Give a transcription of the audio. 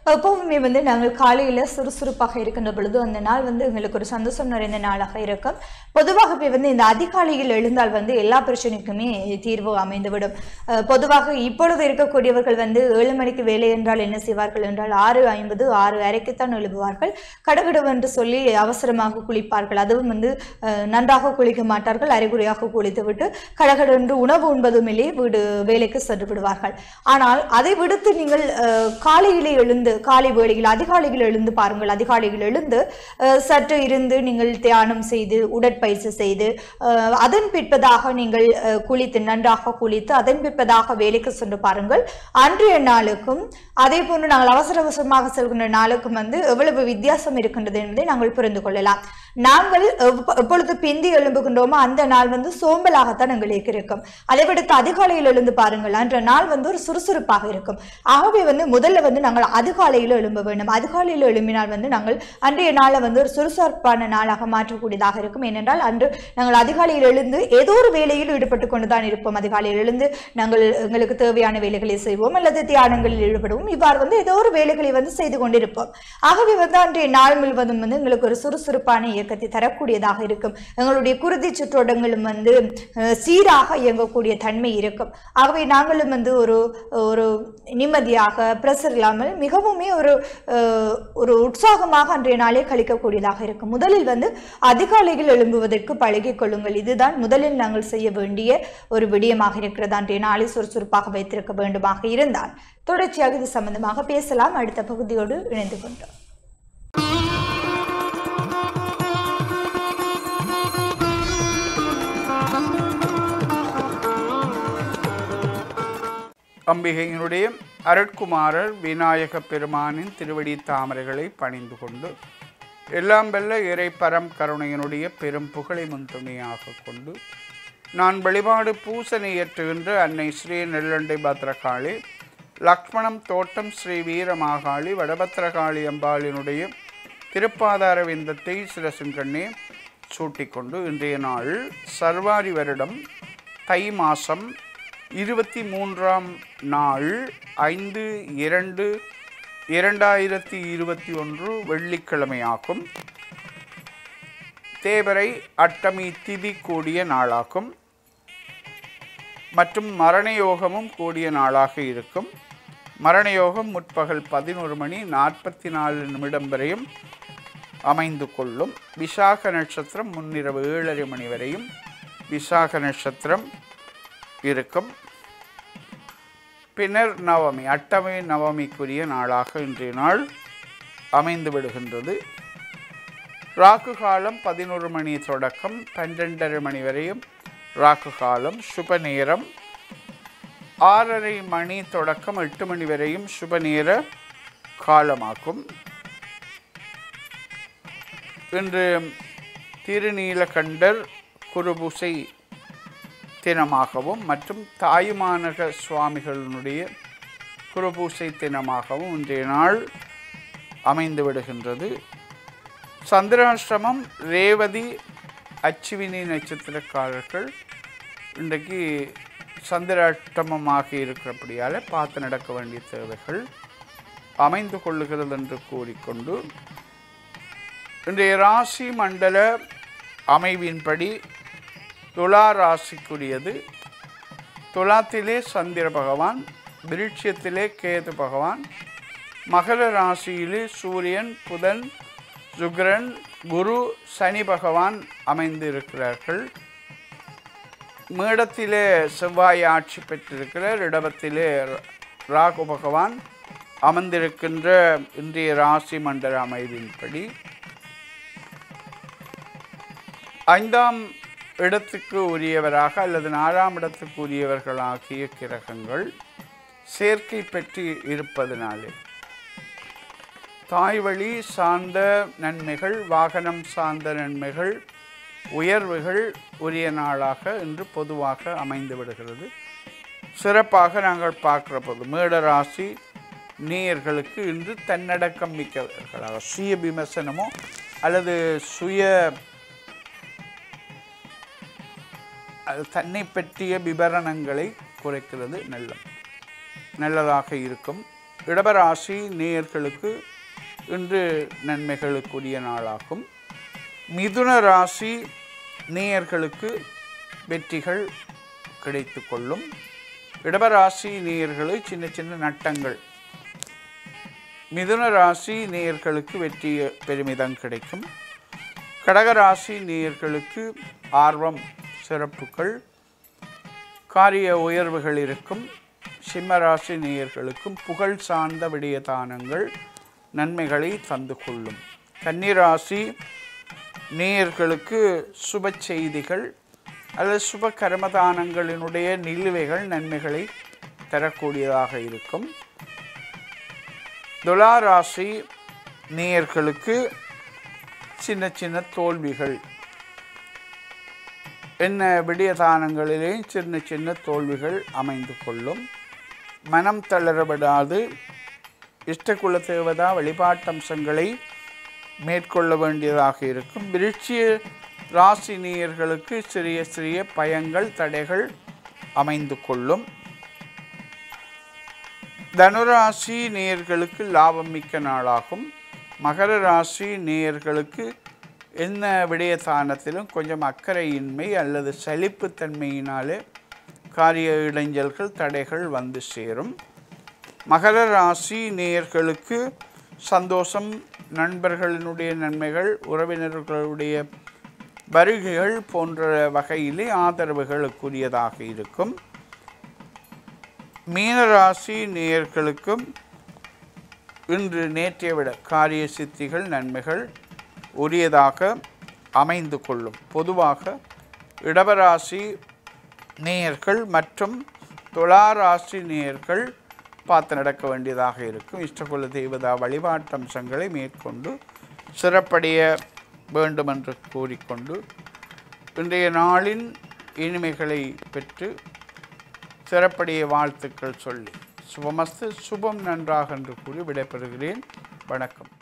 எப்பவுமே வந்து நாங்கள் காலையில் சுறுசுறுப்பாக இருக்கின்ற பொழுது அந்த நாள் வந்து எங்களுக்கு ஒரு சந்தோஷம் நிறைந்த நாளாக இருக்கும் பொதுவாகவே வந்து இந்த அதிகாலையில் எழுந்தால் வந்து எல்லா பிரச்சனைக்குமே தீர்வு அமைந்துவிடும் அஹ் பொதுவாக இப்பொழுது இருக்கக்கூடியவர்கள் வந்து ஏழு மணிக்கு வேலை என்றால் என்ன செய்வார்கள் என்றால் ஆறு ஐம்பது ஆறு அரைக்குத்தான் எழுப்புவார்கள் கடகடவென்று சொல்லி அவசரமாக குளிப்பார்கள் அதுவும் வந்து அஹ், நன்றாக குளிக்க மாட்டார்கள் அரைகுறையாக குளித்துவிட்டு கடகடென்று உணவு உண்பதுமில்லே வீடு வேலைக்கு சென்று விடுவார்கள் ஆனால் அதை விடுத்து நீங்கள் அஹ், காலையிலே எழுந்து காலை வேளையில் அதிகாலையில் எழுந்து பாருங்கள் அதிகாலையில் எழுந்து அஹ், சற்று இருந்து நீங்கள் தியானம் செய்து உடற்பயிற்சி செய்து அஹ், அதன் பிற்பதாக நீங்கள் அஹ், குளித்து நன்றாக குளித்து அதன் பிற்பதாக வேலைக்கு சென்று பாருங்கள் அன்றைய நாளுக்கும் அதே போன்று நாங்கள் அவசர அவசரமாக செல்கின்ற நாளுக்கும் வந்து எவ்வளவு வித்தியாசம் இருக்கின்றது என்பதை நாங்கள் புரிந்து கொள்ளலாம் நாங்கள் எப்ப- எப்பொழுது பிந்தி எழும்புகின்றோமோ அந்த நாள் வந்து சோம்பலாகத்தான் எங்களுக்கு இருக்கும் அதை விடுத்து அதிகாலையில் எழுந்து பாருங்கள் அன்ற நாள் வந்து ஒரு சுறுசுறுப்பாக இருக்கும் ஆகவே வந்து முதல்ல வந்து நாங்கள் அதிகாலையில் எழும்ப வேண்டும் அதிகாலையில் எழும்பினால் வந்து நாங்கள் அன்றைய நாளை வந்து ஒரு சுறுசுறுப்பான நாளாக மாற்றக்கூடியதாக இருக்கும் ஏனென்றால் அன்று நாங்கள் அதிகாலையில் எழுந்து ஏதோ ஒரு வேலையில் ஈடுபட்டு கொண்டு தான் இருப்போம் அதிகாலையில் எழுந்து நாங்கள் எங்களுக்கு தேவையான வேலைகளை செய்வோம் அல்லது தியானங்களில் ஈடுபடுவோம் இவ்வாறு வந்து ஏதோ ஒரு வேலைகளை வந்து செய்து கொண்டிருப்போம் ஆகவே வந்து அன்றைய நாள் முழுவதும் வந்து எங்களுக்கு ஒரு சுறுசுறுப்பான இயக்கத்தை தரக்கூடியதாக இருக்கும் எங்களுடைய குருதி சுற்றோட்டங்களும் வந்து அஹ், சீராக இயங்கக்கூடிய தன்மை இருக்கும் ஆகவே நாங்களும் வந்து ஒரு ஒரு நிம்மதியாக பிரஷர் இல்லாமல் மிகவுமே ஒரு அஹ், ஒரு உற்சாகமாக அன்றைய நாளே கழிக்கக்கூடியதாக இருக்கும் முதலில் வந்து அதிகாலையில் எழும்புவதற்கு பழகிக் கொள்ளுங்கள் இதுதான் முதலில் நாங்கள் செய்ய வேண்டிய ஒரு விடயமாக இருக்கிறது அன்றைய நாளை சுறுசுறுப்பாக வைத்திருக்க வேண்டுமாக இருந்தால் தொடர்ச்சியாக இது சம்பந்தமாக பேசலாம் அடுத்த பகுதியோடு இணைந்து கொண்டோம் அம்பிகையினுடைய அருட்குமாரர் விநாயக பெருமானின் திருவடி தாமரைகளை பணிந்து கொண்டு எல்லாம் வெல்ல இறை பரம் கருணையினுடைய பெரும் புகழை முன்துணையாக கொண்டு நான் வழிபாடு பூசனை ஏற்றுகின்ற அன்னை ஸ்ரீ நெல்லண்டை பத்ரகாளி லக்ஷ்மணம் தோட்டம் ஸ்ரீ வீரமாகாளி வடபத்ரகாளி அம்பாளினுடைய திருப்பாதார விந்தத்தை சிரசின் கண்ணே சூட்டிக்கொண்டு இன்றைய நாள் சர்வாரி வருடம் தை மாதம் இருபத்தி மூன்றாம் நாள் ஐந்து இரண்டு இரண்டாயிரத்தி இருபத்தி ஒன்று வெள்ளிக்கிழமையாகும் தேவரை அட்டமி திதி கூடிய நாளாகும் மற்றும் மரண யோகமும் கூடிய நாளாக இருக்கும் மரண யோகம் முற்பகல் பதினோரு மணி நாற்பத்தி நாலு நிமிடம் வரையும் அமைந்து கொள்ளும் விசாக நட்சத்திரம் முன்னிரவு ஏழரை மணி வரையும் விசாக நட்சத்திரம் இருக்கும் பின்னர் நவமி அட்டமை நவமிக்குரிய நாளாக இன்றைய நாள் அமைந்து விடுகின்றது ராக்கு காலம் பதினோரு மணி தொடக்கம் பன்னிரெண்டரை மணி வரையும் ராக்கு காலம் சுப நேரம் ஆறரை மணி தொடக்கம் எட்டு மணி வரையும் சுப நேர காலமாகும் இன்று திருநீலகண்டர் குருபூசை தினமாகவும் மற்றும் தாயுமானக சுவாமிகளினுடைய குருபூசை தினமாகவும் இன்றைய நாள் அமைந்து விடுகின்றது சந்திராஷ்டிரமம் ரேவதி அச்சுவினி நட்சத்திரக்காரர்கள் இன்றைக்கு சந்திராஷ்டமமாக இருக்கிறபடியால் பார்த்து நடக்க வேண்டிய தேவைகள் அமைந்து கொள்ளுகிறது என்று கூறிக்கொண்டு இன்றைய ராசி மண்டல அமைவின்படி துலா ராசிக்குரியது துலாத்திலே சந்திர பகவான் விருட்சியத்திலே கேது பகவான் மகர ராசியிலே சூரியன் புதன் சுக்கிரன் குரு சனி பகவான் அமைந்து இருக்கிறார்கள் மேடத்திலே செவ்வாய் ஆட்சி பெற்றிருக்கிறார் இடபத்திலே ராகு பகவான் அமர்ந்திருக்கின்ற இன்றைய ராசி மண்டல அமைவின்படி ஐந்தாம் இடத்துக்கு உரியவராக அல்லது நாலாம் இடத்துக்கு உரியவர்களாகிய கிரகங்கள் சேர்க்கை பெற்று இருப்பதனாலே தாய்வழி சார்ந்த நன்மைகள் வாகனம் சார்ந்த நன்மைகள் உயர்வுகள் உரிய நாளாக இன்று பொதுவாக அமைந்து விடுகிறது சிறப்பாக நாங்கள் பார்க்கிற போது மேடராசி நேயர்களுக்கு இன்று தன்னடக்கம் மிக்கவர்களாக சுய விமர்சனமோ அல்லது சுய அது தன்னை பற்றிய விவரணங்களை குறைக்கிறது நல்ல நல்லதாக இருக்கும் இடபராசி நேயர்களுக்கு இன்று நன்மைகளுக்குரிய நாளாகும் மிதுன ராசி நேயர்களுக்கு வெற்றிகள் கிடைத்து கொள்ளும் இடபராசி நேயர்களை சின்ன சின்ன நட்டங்கள் மிதுன ராசி நேயர்களுக்கு வெற்றி பெருமிதம் கிடைக்கும் கடகராசி நேயர்களுக்கு ஆர்வம் சிறப்புகள் காரிய உயர்வுகள் இருக்கும் சிம்மராசி நேயர்களுக்கும் புகழ் சார்ந்த விடயதானங்கள் நன்மைகளை தந்து கொள்ளும் கன்னிராசி நேயர்களுக்கு சுப செய்திகள் அல்லது சுப கர்மதானங்களினுடைய நிலுவைகள் நன்மைகளை தரக்கூடியதாக இருக்கும் துளாராசி நேயர்களுக்கு சின்ன சின்ன தோல்விகள் என்ன விடயதானங்களிலே சின்ன சின்ன தோல்விகள் அமைந்து கொள்ளும் மனம் தளரவிடாது இஷ்டகுல தேவதா வழிபாட்டம்சங்களை மேற்கொள்ள வேண்டியதாக இருக்கும் விருட்சிய ராசி நேயர்களுக்கு சிறிய சிறிய பயங்கள் தடைகள் அமைந்து கொள்ளும் தனுராசி நேயர்களுக்கு லாபம் மிக்க நாளாகும் மகர ராசி நேயர்களுக்கு என்ன விடயத்தானத்திலும் கொஞ்சம் அக்கறையின்மை அல்லது சலிப்புத்தன்மையினாலே காரிய இடைஞ்சல்கள் தடைகள் வந்து சேரும் மகர ராசி நேயர்களுக்கு சந்தோஷம் நண்பர்களினுடைய நன்மைகள் உறவினர்களுடைய வருகைகள் போன்ற வகையிலே ஆதரவுகளுக்குரியதாக இருக்கும் மீனராசி நேயர்களுக்கும் இன்று நேற்றைய விட காரிய சித்திகள் நன்மைகள் உரியதாக அமைந்து கொள்ளும் பொதுவாக இடவராசி நேயர்கள் மற்றும் துளாராசி நேயர்கள் பார்த்து நடக்க வேண்டியதாக இருக்கும் இஷ்டகுல தெய்வதா வழிபாட்டம்சங்களை மேற்கொண்டு சிறப்படைய வேண்டும் என்று கூறிக்கொண்டு இன்றைய நாளின் இனிமைகளை பெற்று சிறப்படைய வாழ்த்துக்கள் சொல்லி சுபமஸ்து சுபம் நன்றாக என்று கூறி விடைபெறுகிறேன் வணக்கம்